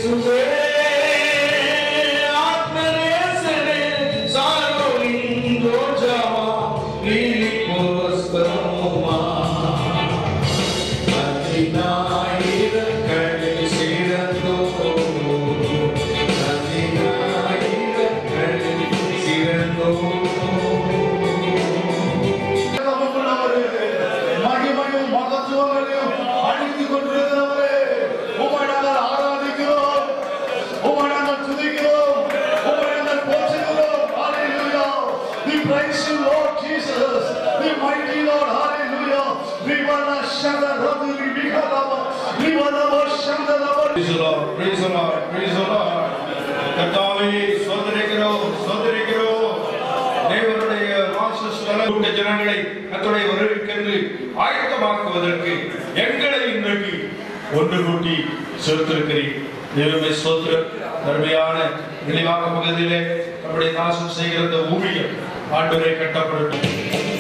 இயேசுவே ஆத்மநேசரே சாரோலின் ரோஜாவா நீலி புஷ்பமுமா பதினாயிரங்களில் சிறந்தோ பதினாயிரங்களில் சிறந்தோ மகிமையும் மகத்துவங்களையும் அழித்துக் கொண்டிருக்கிறவரே உம்மை நாங்கள் ஆராதிக்கிறோம் உம்மை நாங்கள் துதிக்கிறோம் உம்மை நாங்கள் போற்றுகிறோம் Hallelujah. We praise you, Lord Jesus. The mighty Lord. Hallelujah. We wanna shout out, Hallelujah. We wanna- we wanna worship the Lord. Praise the Lord, praise the Lord, praise the Lord. கர்த்தாவே சோதரிக்கிறோம் சோதரிக்கிறோம் தேவனுடைய வாசஸ்தல கூட்ட ஜனங்களை கர்த்தருடைய வருகைக்கென்று ஆயத்தமாக்குவதற்கு எங்களை இன்றைக்கு ஒன்று கூட்டி சேர்த்திருக்கிறீர் தேவமே சோதர அருமையான தெளிவாக பகுதியிலே நம்முடைய நாசம் செய்கிற இந்த ஊழியம் ஆண்டவரை கட்டப்படட்டும்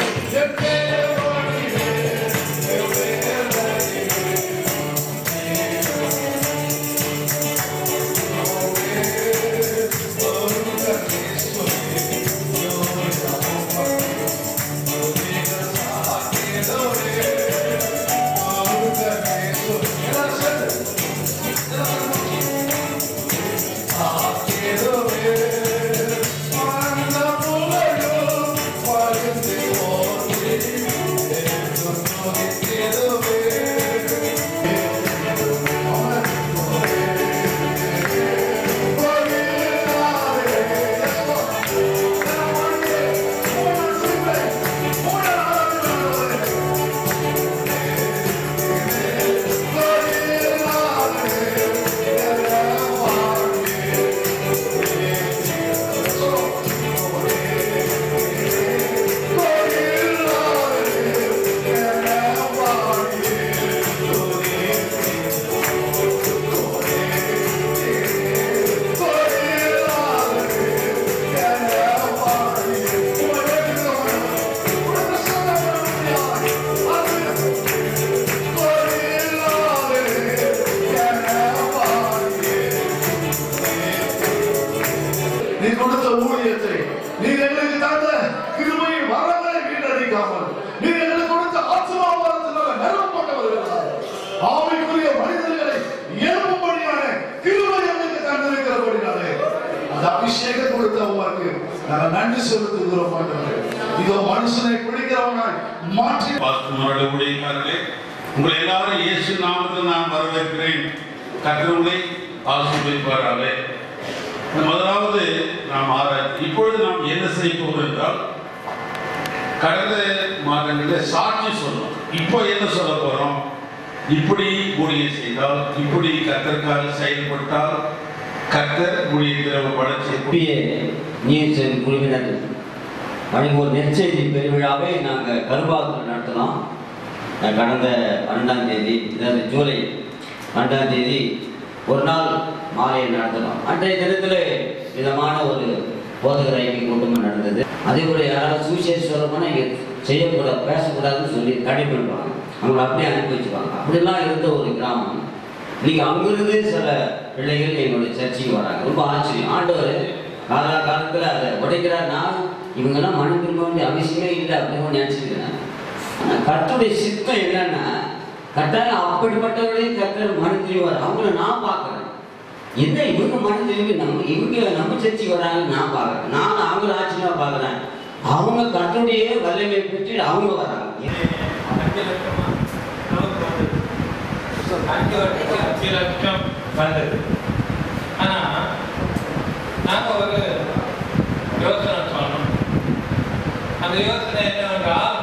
நீ கொடுத்த ஊழியத்தை நீ எங்களுக்கு தந்த கிருபையை வரங்களை வீணடிக்காமல் நீ எங்களுக்கு கொடுத்த ஆத்மாவாரத்தினால நிரப்பப்பட்டவர்களாக ஆவிக்குரிய மனிதர்களை இயல்புபடியான கிருபை எங்களுக்கு தந்திருக்கிறபடினாலே அந்த அபிஷேகம் கொடுத்த உமக்கு நாங்கள் நன்றி செலுத்துகிறோம் ஆண்டவரே இதோ மனுஷனை பிடிக்கிறவனாய் மாற்றி பார்க்குமாறு ஊழியக்காரர்களே உங்களை எல்லாரும் இயேசு நாமத்தில் நான் வரவேற்கிறேன் கற்றவுளை ஆசீர்வதிப்பாராலே முதலாவது நாம் ஆராய்ச்சி இப்பொழுது நாம் என்ன செய்ய போகிறோம் என்றால் கடந்த மாதங்களில் சாட்சி சொன்னோம் இப்போ என்ன சொல்ல போறோம் இப்படி ஊழியம் செய்தால் இப்படி கத்தற்காக செயல்பட்டால் கத்தர் ஊழியத்தில் வளர்ச்சி புதிய நியூஸின் குழுவினர் வழங்கும் நெற்செய்தி பெருவிழாவை நாங்கள் கருபாத்தில் நடத்தினோம் அஹ் கடந்த பன்னெண்டாம் தேதி அதாவது ஜூலை பன்னெண்டாம் தேதி ஒரு நாள் மாலையை நடத்தினோம் அன்றைய தினத்தில் விதமான ஒரு போதகர் ஐக்கிய கூட்டமும் நடந்தது அதே போல யாராவது சுவிசேஷம் சொல்லணும்னா இங்கே செய்யக்கூடாது பேசக்கூடாதுன்னு சொல்லி தடை பண்ணுவாங்க அவங்களை அப்படியே அனுப்பி வச்சுப்பாங்க அப்படிலாம் இருந்த ஒரு கிராமம் இன்னைக்கு அங்கிருந்து சில பிள்ளைகள் எங்களுடைய சர்ச்சைக்கு வராங்க ரொம்ப ஆச்சரியம் ஆண்டவர் காலா காலத்தில் அதை உடைக்கிறார்னா இவங்கெல்லாம் மனம் திரும்ப வேண்டிய அவசியமே இல்லை அப்படின்னு நினச்சிருக்கிறேன் ஆனால் கர்த்தருடைய சித்தம் என்னன்னா கட்டாயம் அப்படிப்பட்டவர்களையும் கர்த்தர் மனம் திரும்புவார் அவங்கள நான் பார்க்குறேன் என்ன இவங்க மனம் திரும்பி நம்ம இவங்க நம்ம சர்ச்சைக்கு வராங்க நான் பார்க்குறேன் நான் அவங்கள ஆச்சரியமாக பார்க்குறேன் அவங்க கர்த்தருடைய வல்லமை பெற்று அவங்க வராங்க அஞ்சு லட்சமா நமக்கு வந்தது அஞ்சு வருஷத்துக்கு அஞ்சு லட்சம் வந்தது ஆனா நாங்க ஒரு யோசனை சொன்னோம் அந்த யோசனை என்னவென்றால்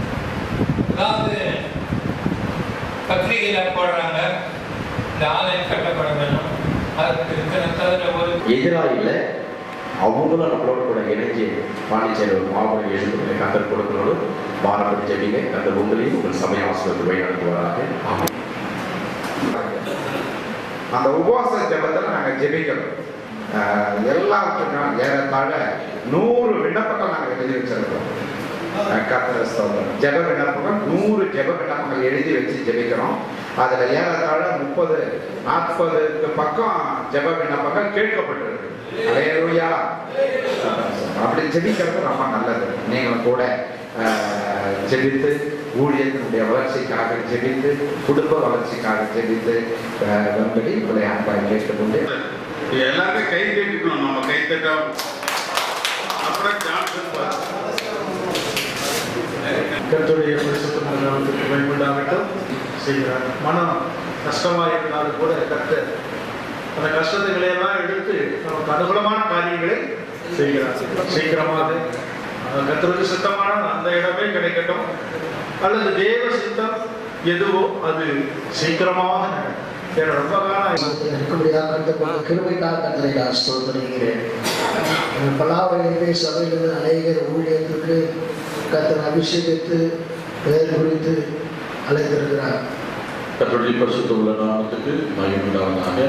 அதாவது பத்திரிகையில போடுறாங்க இந்த ஆலயம் கட்டப்பட வேணும் அதுக்கு இத்தனை தவிர ஒரு எதிராளியில் அவங்களும் நம்மளோட கூட இணைஞ்சு பாண்டிச்சேரி ஒரு மாபெரும் எழுதுகளை கத்தர் கொடுக்கணும்னு பாரம்பரிய ஜெபிங்க கத்தர் உங்களையும் உங்கள் சமய ஆசிரியர் வழி நடத்துவாராக ஆமென். அந்த உபவாச ஜெபத்தில் நாங்கள் ஜெபிக்கிறோம் ஆஹ் எல்லாத்துக்கும் ஏறத்தாழ நூறு விண்ணப்பங்கள் நாங்கள் எழுதி வச்சிருக்கிறோம் ஆஹ் கர்த்தர் ஸ்தோத்திரம். ஜெப விண்ணப்பங்கள் நூறு ஜெப விண்ணப்பங்கள் எழுதி வச்சு ஜெபிக்கிறோம் அதுல ஏறத்தாழ முப்பது நாற்பதுக்கு பக்கம் ஜெப விண்ணப்பங்கள் கேட்கப்பட்டிருக்கு அலையலுயா அப்படி ஜெபிக்கிறது ரொம்ப நல்லது நீங்களும் கூட ஆஹ், ஜெபித்து ஊழியத்தினுடைய வளர்ச்சிக்காக ஜெபித்து குடும்ப வளர்ச்சிக்காக ஜெபித்து ஆஹ், வரும்படி உங்களை அன்பாய் கேட்டுக்கொண்டு எல்லாருமே கை தட்டிக்கணும் நம்ம கை தட்டோம் அப்புறம் ஜான்சன் பாஸ். கர்த்தருடைய பரிசுத்தமான நாமத்துக்கு பயன்படாகட்டும் செய்கிறார் மனம் கஷ்டமாக இருந்தாலும் கூட கர்த்தர் அந்த கஷ்டங்களை எல்லாம் எடுத்து நமக்கு அனுகூலமான காரியங்களை செய்கிறார் சீக்கிரமாக அஹ், கர்த்தருக்கு சித்தமான அந்த இடமே கிடைக்கட்டும் அல்லது தேவ சித்தம் எதுவோ அது சீக்கிரமாக நடக்கும் ஏன்னா ரொம்ப காலம் இருக்கும்படியாக கருத்தப்பட்ட கிருபைக்காக கத்தரை நான் ஸ்தோத்திரிக்கிறேன் பல்லாவரத்தை சபையில் அநேகர் ஊழியத்திற்கு கத்தர் அபிஷேகித்து பெயர் குறித்து அழைத்திருக்கிறார் கத்தருடைய பரிசுத்த உள்ள நாமத்துக்கு மகிமுண்டாவதாக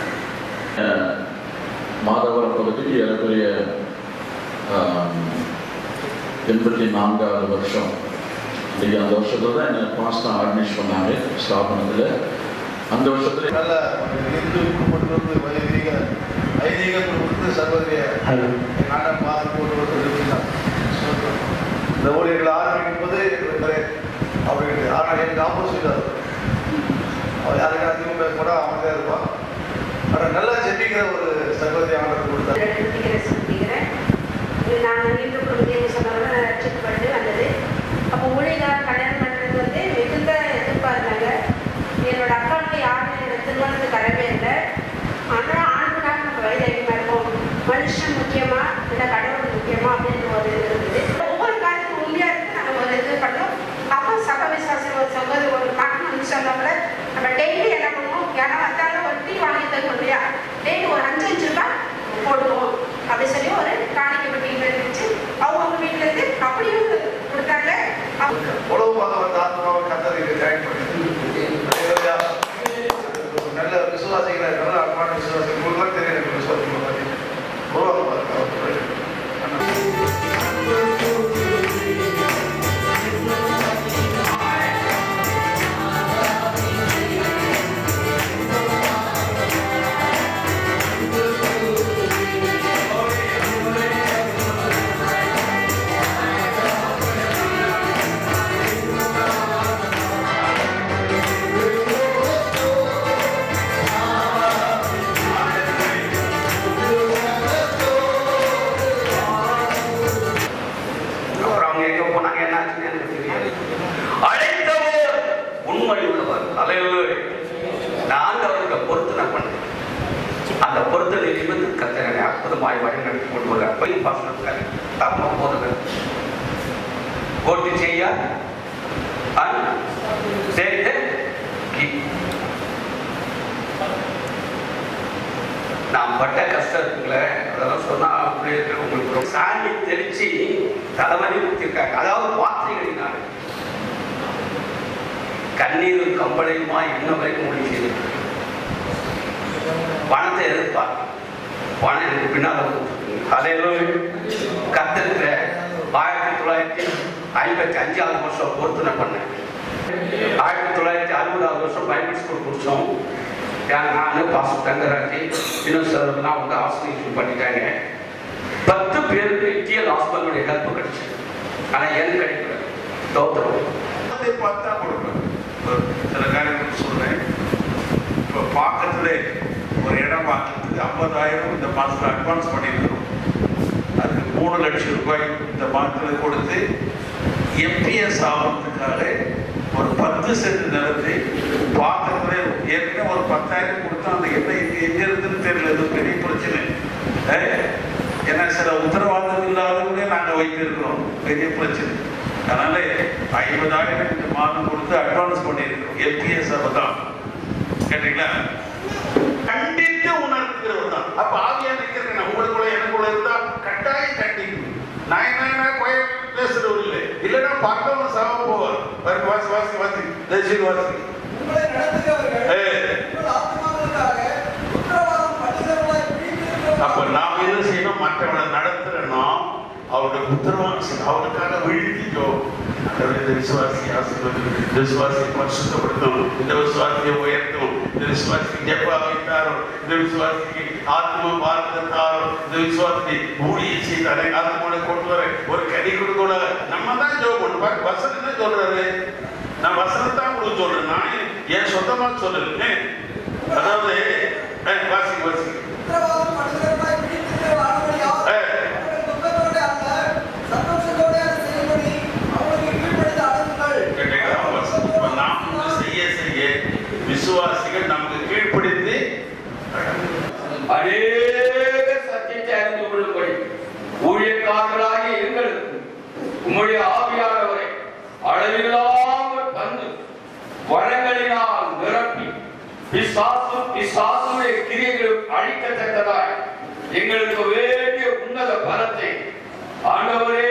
மாதவரம் பகுதிக்கு ஏறக்குறைய ஆம், எண்பத்தி நான்காவது வருஷம் இன்னைக்கு அந்த வருஷத்துல தான் என்னை பாஸ்தான் ஆர்கனைஸ் பண்ணாங்க ஸ்தாபனத்தில் அந்த வருஷத்துல நல்ல இந்து குடும்பத்திலிருந்து வைதிக ஐதீக குடும்பத்திலிருந்து சர்வதேய நாட்டம் மாதம் போட்டு இருக்கிறார் இந்த ஊழியர்கள் ஆரம்பிக்கும் போது அவர்களுக்கு ஆனால் எனக்கு ஆப்போசிட் அவர் யாருக்கு அதிகம் பேச கூட அமைதியாக இருப்பான் ஆனால் நல்லா ஜெபிக்கிற ஒரு சர்வதேய ஆண்டவர் கொடுத்தார் எடுத்துக்கிறேன் சொல்லிக்கிறேன் இது நாங்கள் இந்து குடும்பத்தையும் சொன்னவங்க ரட்சிக்கப்பட்டு வந்தது அப்போ ஊழியர் கல்யாணம் பண்ணுறது வந்து மிகுந்த எதிர்பார்த்தாங்க என்னோட அக்காவுக்கு யாருமே என்னோட திருமணத்துக்கு வரவே இல்லை ஆனால் ஆண்டுக்காக நம்ம வயது அதிகமாக இருக்கும் மனுஷன் முக்கியமா இல்லை கடவுள் முக்கியமா அப்படின்னு ஒரு இது இருந்தது ஒவ்வொரு காரியத்துக்கும் உண்மையாக இருக்கு நாங்கள் ஒரு இது பண்ணோம் அப்போ சப விசுவாசம் ஒரு சகோதரி ஒரு பார்க்கணும்னு சொன்னப்பல நம்ம டெய்லி என்ன பண்ணுவோம் யாரா வந்தாலும் ஒரு டீ வாங்கி தருவோம் இல்லையா டெய்லி ஒரு அஞ்சு அஞ்சு ரூபாய் போடுவோம் அப்படி சொல்லி ஒரு காணிக்கை பெட்டி இருந்துச்சு அவங்க வீட்டுல இருந்து அப்படியும் கொடுத்தாங்க அவங்க உழவு பார்க்க வந்த ஆத்மாவை கத்தருக்கு ஜாயின் பண்ணி நல்ல விசுவாசிகளை நல்ல அன்பான விசுவாசிகள் உங்களுக்கு தெரியும் எனக்கு விசுவாசிகளை பற்றி உருவாக்க பாருங்க அப்புறம் அவங்க எங்க போனாங்க என்ன ஆச்சுன்னு எனக்கு தெரியாது அழைத்தவர் உண்மை உள்ளவர் அலையுள்ள நான் அவருக்கு பொருத்தனை பண்ணேன் அந்த பொருத்தனை நிமித்து கத்தனை அற்புதமாய் வழி நடத்தி கொண்டு வர போய் பாசனத்துக்காக தப்ப போறது கோட்டி செய்ய சேர்த்து நான் பட்ட கஷ்டம் இருக்குங்களே அதெல்லாம் சொன்னா அப்படி இருக்கு உங்களுக்கு ரொம்ப சாமி தெளிச்சு தலைவலி ஊத்திருக்காங்க அதாவது வார்த்தைகளினால கண்ணீரும் கம்பளையுமா என்ன வரைக்கும் முடிச்சு பணத்தை எதிர்பார்க்க பணம் எனக்கு பின்னால் அதையிலும் கத்திருக்கிற ஆயிரத்தி தொள்ளாயிரத்தி ஐம்பத்தி அஞ்சாவது வருஷம் பொருத்தனை பண்ணேன் ஆயிரத்தி தொள்ளாயிரத்தி அறுபதாவது வருஷம் பைபிள் ஸ்கூல் முடிச்சோம் நான் பாச தங்கராஜி இன்னும் சிலர்லாம் வந்து ஆசிரியர் பண்ணிட்டாங்க பத்து பேருக்கு இந்தியன் ஹாஸ்பிட்டலுடைய ஹெல்ப் கிடைச்சு ஆனால் எனக்கு கிடைக்கல தோத்துறோம் பார்த்தா கொடுப்பேன் ஒரு சில காரியங்கள் சொல்றேன் இப்போ பாக்கத்துல ஒரு இடம் வாங்குறதுக்கு ஐம்பதாயிரம் இந்த மாதத்தில் அட்வான்ஸ் பண்ணியிருக்கிறோம் அதுக்கு மூணு லட்சம் ரூபாய் இந்த மாதத்தில் கொடுத்து எம்பிஎஸ் ஆகிறதுக்காக ஒரு பத்து சென்ட் நிலத்தை பாக்கத்துல ஏற்கனவே ஒரு பத்தாயிரம் கொடுத்தா அந்த என்ன எங்க எங்க இருக்குன்னு தெரியல இது பெரிய பிரச்சனை ஏய், ஏன்னா சில உத்தரவாதம் இல்லாதவங்களே நாங்கள் வைத்திருக்கிறோம் பெரிய பிரச்சனை அதனால ஐம்பதாயிரம் இந்த மாதம் கொடுத்து அட்வான்ஸ் பண்ணியிருக்கிறோம் எம்பிஎஸ் தான் கேட்டீங்களா கண்டித்து உணர்த்துகிறவர் தான் அப்ப ஆவியா நிற்கிறேன் உங்களுக்குள்ள எனக்குள்ள இருந்தா கட்டாயம் கண்டிக்கணும் நான் என்ன கோய பேசுறவர் இல்லை இல்லைன்னா பார்த்தவன் சாவ போவார் பாருங்க வாசி வாசி வாசி தயவுசெய்து வாசி ஏய், அப்ப நாம் என்ன செய்யணும் மற்றவனை நடத்துறோம் அவருடைய உத்தரவாதம் அவருக்காக விழுத்தி ஜோம் இந்த விசுவாசி ஆசீர்வதி இந்த விசுவாசியை பரிசுத்தப்படுத்தும் இந்த விசுவாசியை உயர்த்தும் இந்த விசுவாசிக்கு ஜெப வைத்தாரும் இந்த விசுவாசிக்கு ஆத்ம பாரதத்தாரும் இந்த விசுவாசிக்கு ஊழியை செய்தாரே ஆத்மாவை கொண்டு வர ஒரு கனி கொடுக்கல நம்ம தான் ஜோம் பண்ணுவோம் வசனம் என்ன சொல்றாரு நான் வசனத்தான் உங்களுக்கு சொல்றேன் நான் என் சொந்தமா சொல்லல அதாவது அஹ், வாசிங்க வாசிங்க நாம் செய்ய செய்ய விசுவாசிகள் நமக்கு கீழ்ப்படிந்து அநேக சத்தியத்தை அறிந்து கொள்ளும்படி ஊழியக்காரர்களாகிய எங்களுக்கு உம்முடைய ஆவியானவரை அளவில்லாமல் தந்து வரங்களினால் நிரப்பி பிசாசும் பிசாசுடைய கிரியைகளும் அழிக்கத்தக்கதாய் எங்களுக்கு வேண்டிய உன்னத பலத்தை ஆண்டவரே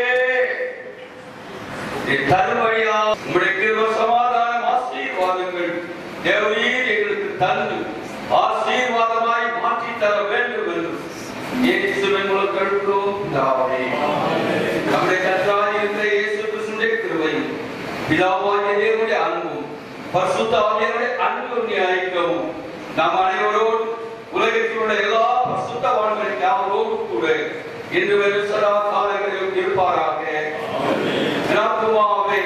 தருவழியா உங்களுடைய கிருப சமாதானம் ஆசீர்வாதங்கள் தேவரீர் எங்களுக்கு தந்து ஆசீர்வாதமாய் மாற்றி தர வேண்டும் என்று இயேசுவின் மூலம் கேட்கிறோம் பிதாவே. நம்முடைய கர்த்தராய் இருக்கிற இயேசு கிறிஸ்துவின் கிருபையும் பிதாவாகிய தேவனுடைய அன்பும் பரிசுத்த ஆவியானவருடைய அன்பும் நியாயிக்கவும் நாம் அனைவரோடு உலகத்தில் உள்ள எல்லா பரிசுத்தவான்களின் யாவரோடு கூட இன்று வரை சதா காலங்களிலும் இருப்பாராக வினாத்துமாவே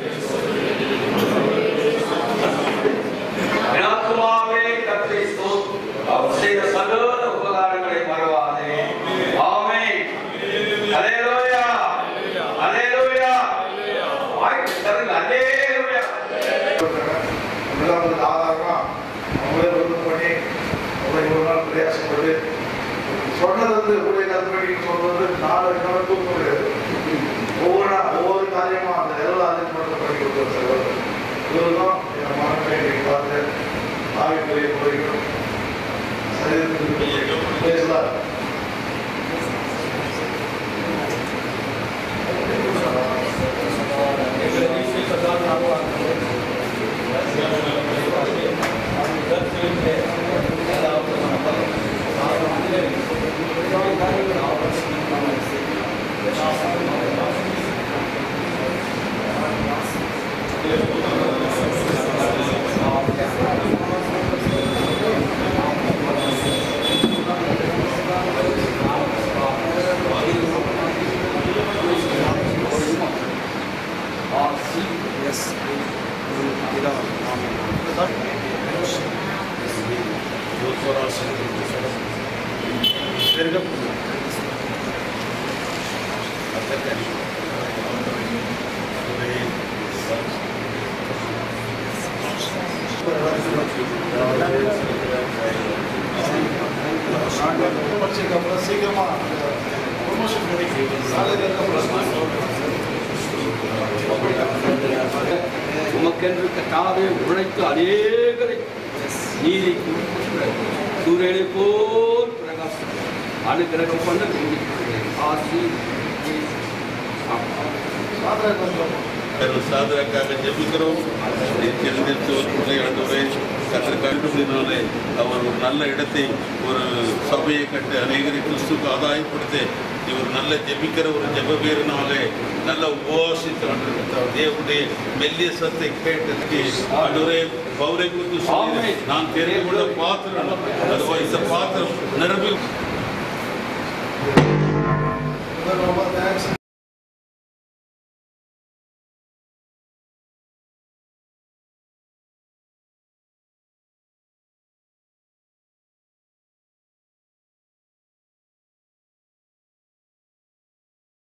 வினாத்துமாவே கர்த்தரை ஸ்தோத்திரம். அவர் செய்த சகல உபகாரங்களை மறவாதே ஆமென் அல்லேலூயா அல்லேலூயா வாய்க்கு தருங்க அல்லேலூயா முதலாவது ஆதாரமா அவங்களே விருப்பம் பண்ணி அவங்களை ஒரு நாள் பிரயாசப்பட்டு சொன்னது வந்து உடைய கற்பனை சொல்றது நாலு கணக்கும் முடியாது ஒவ்வொரு நாள் ஒவ்வொரு காரியமா அந்த எல்லா அதிகமாக பண்ணி கொடுக்குற சகோதரர் இவருதான் என் மனத்தை இன்னைக்கு பார்த்து ஆவிக்குரிய முறைகளும் சரீரத்துக்கு பேசலாம் சீக்கிரமா சீக்கிரமா ப்ரொமோஷன் கிடைக்கும் உமக்கென்று கட்டாவே உழைத்து அநேகரை நீதி சூரியனை போல் பிரகாசம் அனுகிரகம் பண்ண வேண்டிக்கிறேன் ஆசி சாதனக்காக ஜெபிக்கிறோம் தெரிந்தெடுத்து ஆண்டவரே கத்திரக்காண்டினாலே அவர் ஒரு நல்ல இடத்தை ஒரு சபையை கட்டு அநேகரை கிறிஸ்துக்கு ஆதாயப்படுத்த இவர் நல்ல ஜெபிக்கிற ஒரு ஜெப வீரனாலே நல்ல உபவாசித்து ஆண்டு தேவனுடைய மெல்லிய சத்தை கேட்டதுக்கு ஆண்டவரே பௌரை குறித்து சொல்லி நான் தெரிந்து கொள்ள பாத்திரம் அதுவா இந்த பாத்திரம் நிரம்பி முதல்